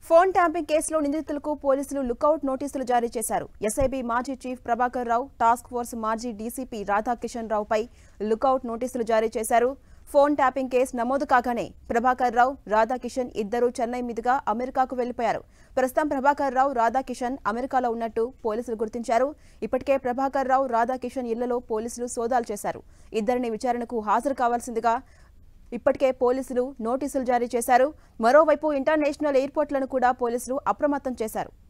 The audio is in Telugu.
ఫోన్ ట్యాంపింగ్ కేసులో నిందితులకు పోలీసులు లుకౌట్ నోటీసులు జారీ చేశారు ఎస్ఐబి మాజీ chief Prabhakar Rao task force మాజీ డీసీపీ రాధాకిషన్ రావుపై లుకౌట్ నోటీసులు జారీ చేశారు ఫోన్ ట్యాపింగ్ కేసు నమోదు కాగానే ప్రభాకర్ రావు రాధాకిషన్ ఇద్దరూ చెన్నై మీదుగా అమెరికాకు వెళ్లిపోయారు ప్రస్తుతం ప్రభాకర్ రావు రాధాకిషన్ అమెరికాలో ఉన్నట్టు పోలీసులు గుర్తించారు ఇప్పటికే ప్రభాకర్ రావు రాధాకిషన్ ఇళ్లలో పోలీసులు సోదాలు చేశారు ఇద్దరిని విచారణకు హాజరు కావాల్సిందిగా ఇప్పటికే పోలీసులు నోటీసులు జారీ చేశారు మరోవైపు ఇంటర్నేషనల్ ఎయిర్పోర్ట్లను కూడా పోలీసులు అప్రమత్తం చేశారు